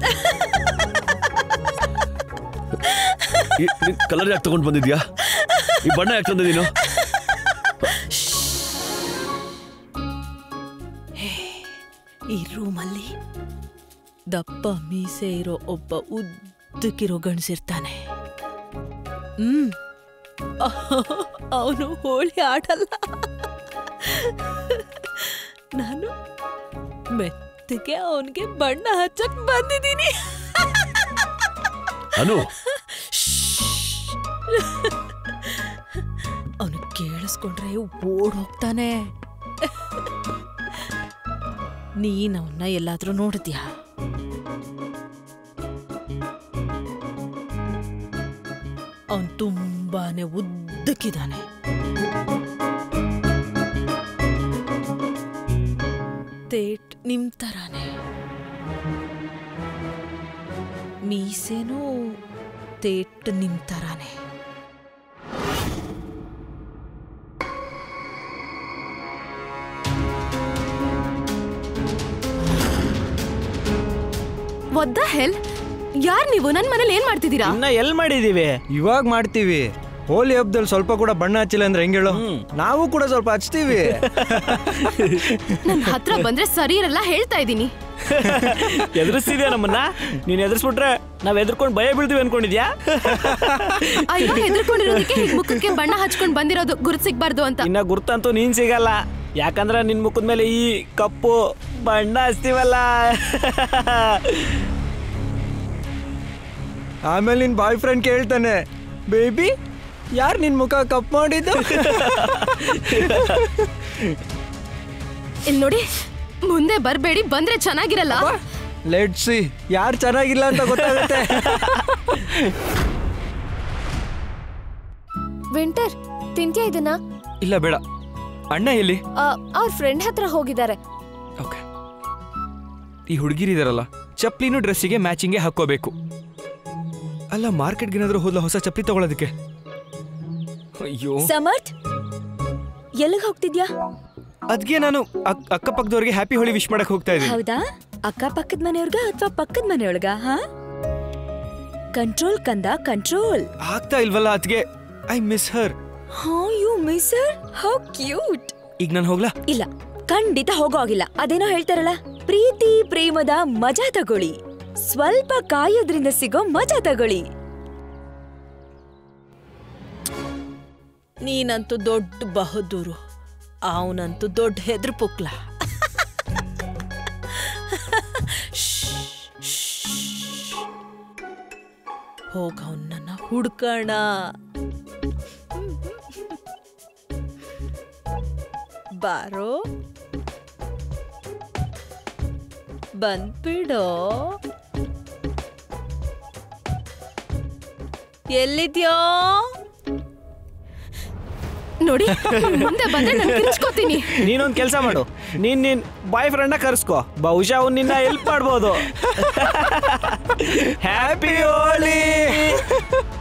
colour ಯಾಕೆ ತಗೊಂಡ್ ಬಂದಿದ್ಯಾ ಈ ಬಣ್ಣ ಯಾಕೆ ತಂದೆ ನೀನು ಈ ರೂಮಲ್ಲಿ ದಪ್ಪ ಮೀಸೆ ಇರೋ ಒಬ್ಬ ಉದ್ದಕ್ಕಿರೋ ಗಂಡಸಿರ್ತಾನೆ ಹ್ಮ್ ಅವನು ಹೋಳಿ ಆಡಲ್ಲ ನಾನು ಮೆತ್ತಗೆ ಅವನಿಗೆ ಬಣ್ಣ ಹಚ್ಚಕ್ ಬಂದಿದ್ದೀನಿ ಅನು ಅವನು ಕೇಳಿಸ್ಕೊಂಡ್ರೆ ಓಡ್ ಹೋಗ್ತಾನೆ ನೀನ್ ಅವನ್ನ ಎಲ್ಲಾದ್ರೂ ನೋಡಿದ್ಯಾ ಅವನ್ ತುಂಬಾನೇ ಉದ್ದಕ್ಕಿದ್ದಾನೆ ತೇಟ್ ನಿಮ್ ತರಾನೆ ಮೀಸೆನೂ ತೇಟ್ ನಿಮ್ ತರಾನೆ ಒದ್ದ ಹೆಲ್ ಯಾರ್ ನೀವು ನನ್ ಮನೇಲಿ ಏನ್ ಮಾಡ್ತಿದ್ದೀರಾ ಇನ್ನ ಎಲ್ ಮಾಡಿದೀವಿ ಇವಾಗ ಮಾಡ್ತೀವಿ ಹೋಲಿ ಹಬ್ಬದಲ್ಲಿ ಸ್ವಲ್ಪ ಕೂಡ ಬಣ್ಣ ಹಚ್ಚಿಲ್ಲ ಅಂದ್ರೆ ಹೆಂಗ್ ಹೇಳು ನಾವು ಕೂಡ ಸ್ವಲ್ಪ ಹಚ್ತೀವಿ ನನ್ ಹತ್ರ ಬಂದ್ರೆ ಸರಿ ಇರಲ್ಲ ಹೇಳ್ತಾ ಇದ್ದೀನಿ ಎದುರಿಸ್ತಿದ್ಯಾ ನಮ್ಮನ್ನ ನೀನ್ ಎದುರಿಸ್ಬಿಟ್ರೆ ನಾವ್ ಎದ್ರಕೊಂಡ್ ಭಯ ಬೀಳ್ತೀವಿ ಅನ್ಕೊಂಡಿದ್ಯಾ ಅಯ್ಯೋ ಹೆದರ್ಕೊಂಡಿರೋದಕ್ಕೆ ಹೀಗ್ ಮುಖಕ್ಕೆ ಬಣ್ಣ ಹಚ್ಕೊಂಡ್ ಬಂದಿರೋದು ಗುರುತ್ ಸಿಗ್ಬಾರ್ದು ಅಂತ ಇನ್ನ ಗುರ್ತಂತೂ ನೀನ್ ಸಿಗಲ್ಲ ಯಾಕಂದ್ರೆ ನಿನ್ ಮುಖದ ಮೇಲೆ ಈ ಕಪ್ಪು ಬಣ್ಣ ಹಚ್ತೀವಲ್ಲ ಆಮೇಲೆ ನಿನ್ ಬಾಯ್ ಫ್ರೆಂಡ್ ಕೇಳ್ತಾನೆ ಬೇಬಿ ಯಾರು ನಿನ್ ಮುಖ ಕಪ್ ಮಾಡಿದ್ದು ಇಲ್ಲಿ ನೋಡಿ ಮುಂದೆ ಬರ್ಬೇಡಿ ಬಂದ್ರೆ ಚೆನ್ನಾಗಿರಲ್ಲ ಲೆಟ್ ಸಿ ಯಾರು ಚೆನ್ನಾಗಿಲ್ಲ ಅಂತ ಗೊತ್ತಾಗುತ್ತೆ ವಿಂಟರ್ ತಿಂತ್ಯಾ ಇದನ್ನ ಇಲ್ಲ ಬೇಡ ಅಣ್ಣ ಎಲ್ಲಿ ಅವ್ರ ಫ್ರೆಂಡ್ ಹತ್ರ ಹೋಗಿದ್ದಾರೆ ಓಕೆ ಈ ಹುಡುಗಿರಿದಾರಲ್ಲ ಚಪ್ಲಿನೂ ಡ್ರೆಸ್ಸಿಗೆ ಮ್ಯಾಚಿಂಗ್ಗೆ ಹಾಕೋಬೇಕು ಅಲ್ಲ ಮಾರ್ಕೆಟ್ಗೆ ಏನಾದರೂ ಹೋದ್ಲ ಹೊಸ ಚಪ್ಪಲಿ ತಗೊಳ್ಳೋದಕ್ಕೆ ಅಯ್ಯೋ ಸಮರ್ಥ್ ಎಲ್ಲಿಗೆ ಹೋಗ್ತಿದ್ಯಾ ಅದ್ಗೆ ನಾನು ಅಕ್- ಅಕ್ಕಪಕ್ಕದವ್ರಿಗೆ ಹ್ಯಾಪಿ ಹೋಳಿ ವಿಶ್ ಮಾಡಕ್ ಹೋಗ್ತಾ ಇದ್ದೀನಿ ಹೌದಾ ಅಕ್ಕ ಪಕ್ಕದ ಮನೆಯವ್ರಗ ಅಥವಾ ಪಕ್ಕದ ಮನೆಯೊಳಗ ಹಾ ಕಂಟ್ರೋಲ್ ಕಂದ ಕಂಟ್ರೋಲ್ ಆಗ್ತಾ ಇಲ್ವಲ್ಲ ಅದ್ಗೆ ಐ ಮಿಸ್ ಹರ್ ಹಾ ಯು ಮಿಸರ್ ಹೌ ಕ್ಯೂಟ್ ಈಗ ನಾನು ಹೋಗ್ಲಾ ಇಲ್ಲ ಖಂಡಿತ ಹೋಗೋ ಆಗಿಲ್ಲ ಅದೇನೋ ಹೇಳ್ತಾರಲ್ಲ ಪ್ರೀತಿ ಪ್ರೇಮದ ಮಜಾ ತಗೊಳ್ಳಿ ಸ್ವಲ್ಪ ಕಾಯೋದ್ರಿಂದ ಸಿಗೋ ಮಜಾ ತಗೊಳ್ಳಿ ನೀನಂತೂ ದೊಡ್ಡ ಬಹದ್ದೂರು ಅವನಂತೂ ದೊಡ್ಡ ಹೆದ್ರ ಪುಕ್ಲ ಹೋಗ ಅವನನ್ನ ಹುಡ್ಕಣ ಬಾರೋ ಬಂದ್ಬಿಡೋ ಎಲ್ಲಿದ್ಯೋ ನೋಡಿ ಮುಂದೆ ಬಂದ್ರೆ ನಾನು ಕಿರ್ಚ್ಕೋತೀನಿ ನೀನೊಂದ್ ಕೆಲಸ ಮಾಡು ನೀನ್ ನಿನ್ ಬಾಯ್ ಫ್ರೆಂಡ್ನ ಕರ್ಸ್ಕೋ ಬಹುಶಃ ಅವ್ನು ನಿನ್ನ ಹೆಲ್ಪ್ ಮಾಡ್ಬೋದು ಹ್ಯಾಪಿ ಹೋಳಿ